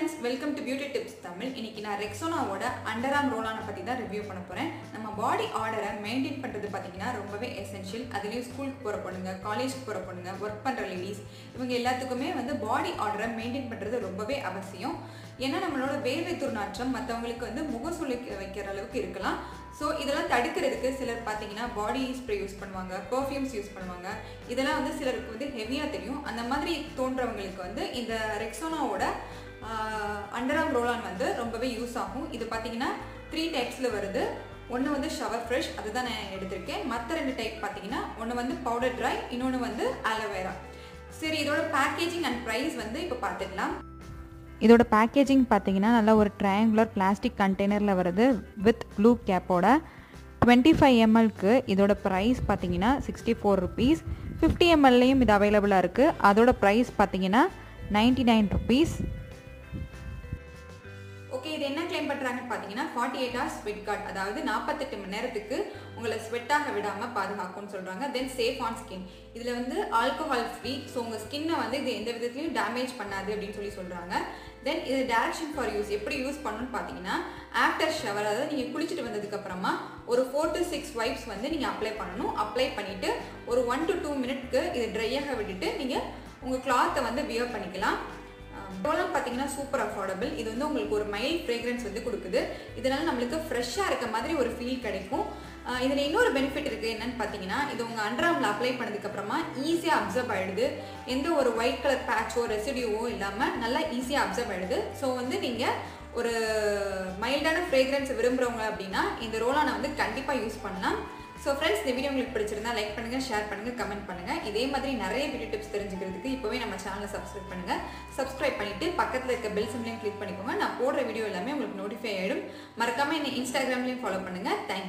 friends welcome to beauty tips Tamil இன்னைக்கு நான் ரெக்ஸோனாவோட அண்டராம் ரோலானை பற்றி தான் ரிவ்யூ பண்ண போகிறேன் நம்ம பாடி ஆர்டரை மெயின்டைன் பண்ணுறது பார்த்தீங்கன்னா ரொம்பவே எசென்ஷியல் அதுலேயும் ஸ்கூலுக்கு போகிற பொண்ணுங்க காலேஜ்க்கு போகிற பொண்ணுங்க ஒர்க் பண்ணுற லேடிஸ் இவங்க எல்லாத்துக்குமே வந்து பாடி ஆர்டரை மெயின்டைன் பண்ணுறது ரொம்பவே அவசியம் ஏன்னா நம்மளோட வேர்வை துர்நாற்றம் மற்றவங்களுக்கு வந்து முகம் சுளிக்க வைக்கிற அளவுக்கு இருக்கலாம் ஸோ இதெல்லாம் தடுக்கிறதுக்கு சிலர் பார்த்தீங்கன்னா பாடி ஸ்ப்ரே யூஸ் பண்ணுவாங்க பர்ஃப்யூம்ஸ் யூஸ் பண்ணுவாங்க இதெல்லாம் வந்து சிலருக்கு வந்து ஹெவியாக தெரியும் அந்த மாதிரி தோன்றவங்களுக்கு வந்து இந்த ரெக்ஸோனாவோட அண்டராம் ரோலான் வந்து ரொம்பவே யூஸ் ஆகும் இது பார்த்தீங்கன்னா த்ரீ டைப்ஸில் வருது ஒன்று வந்து ஷவர் ஃப்ரெஷ் அதுதான் நான் எடுத்திருக்கேன் மற்ற ரெண்டு டைப் பார்த்தீங்கன்னா ஒன்று வந்து பவுடர் ட்ரை இன்னொன்று வந்து ஆலோவேரா சரி இதோட பேக்கேஜிங் அண்ட் ப்ரைஸ் வந்து இப்போ பார்த்துக்கலாம் இதோட பேக்கேஜிங் பார்த்தீங்கன்னா நல்லா ஒரு ட்ரையாங்குலர் பிளாஸ்டிக் கண்டெய்னரில் வருது வித் ப்ளூ கேப்போட டுவெண்ட்டி ஃபைவ் எம்எல்க்கு இதோட ப்ரைஸ் பார்த்தீங்கன்னா சிக்ஸ்டி ஃபோர் ருபீஸ் ஃபிஃப்டி எம்எல்லையும் இது அவைலபிளாக இருக்குது அதோட ப்ரைஸ் பார்த்தீங்கன்னா நைன்டி நைன் ருபீஸ் ஓகே இது என்ன கிளைம் பண்ணுறாங்கன்னு பார்த்தீங்கன்னா forty eight hours sweat guard அதாவது நாற்பத்தெட்டு மணி நேரத்துக்கு உங்களை ஸ்வெட்டாக விடாமல் பாதுகாக்கும்னு சொல்கிறாங்க தென் சேஃப் ஆன் ஸ்கின் இதில் வந்து ஆல்கோஹால் ஃப்ரீ ஸோ உங்கள் ஸ்கின்னை வந்து இது எந்த விதத்துலையும் டேமேஜ் பண்ணாது அப்படின்னு சொல்லி சொல்கிறாங்க தென் இது டேரக்ஷன் ஃபார் யூஸ் எப்படி யூஸ் பண்ணணும்னு பார்த்தீங்கன்னா ஆஃப்டர் ஷவர் அதாவது நீங்கள் குளிச்சுட்டு வந்ததுக்கப்புறமா ஒரு ஃபோர் டு சிக்ஸ் வைப்ஸ் வந்து நீங்கள் அப்ளை பண்ணணும் அப்ளை பண்ணிவிட்டு ஒரு ஒன் டு டூ மினிட்க்கு இது ட்ரையாக விட்டுட்டு நீங்கள் உங்கள் கிளாத்தை வந்து வியர் பண்ணிக்கலாம் ரோலம் பார்த்தீங்கன்னா சூப்பர் அஃபோர்டபுள் இது வந்து உங்களுக்கு ஒரு மைல்ட் ஃப்ரேக்ரன்ஸ் வந்து கொடுக்குது இதனால நம்மளுக்கு ஃப்ரெஷ்ஷாக இருக்க மாதிரி ஒரு ஃபீல் கிடைக்கும் இதில் இன்னொரு பெனிஃபிட் இருக்குது என்னன்னு பார்த்தீங்கன்னா இது உங்கள் அண்டராமில் அப்ளை பண்ணதுக்கப்புறமா ஈஸியாக அப்சர்வ் ஆகிடுது எந்த ஒரு ஒயிட் கலர் பேட்சோ ரெசிடியூவோ இல்லாமல் நல்லா ஈஸியாக அப்சர்வ் ஆகிடுது ஸோ வந்து நீங்கள் ஒரு மைல்டான ஃப்ரேக்ரன்ஸ் விரும்புகிறவங்க அப்படின்னா இந்த ரோலானை வந்து கண்டிப்பாக யூஸ் பண்ணலாம் ஸோ ஃப்ரெண்ட்ஸ் இந்த வீடியோ உங்களுக்கு பிடிச்சிருந்தா லைக் பண்ணுங்கள் ஷேர் பண்ணுங்கள் கமெண்ட் பண்ணுங்கள் இதே மாதிரி நிறைய வீடியோ டிப்ஸ் தெரிஞ்சுக்கிறதுக்கு இப்போவே நம்ம சேனலை சப்ஸ்கிரைப் பண்ணுங்கள் சப்ஸ்கிரைப் பண்ணிவிட்டு பக்கத்தில் இருக்க பெல் சிம்லையும் கிளிக் பண்ணிக்கோங்க நான் போடுற வீடியோ எல்லாமே உங்களுக்கு நோட்டிஃபை ஆகிடும் மறக்காமல் என்னை இன்ஸ்டாகிராம்லேயும் ஃபாலோ பண்ணுங்கள் தேங்க்யூ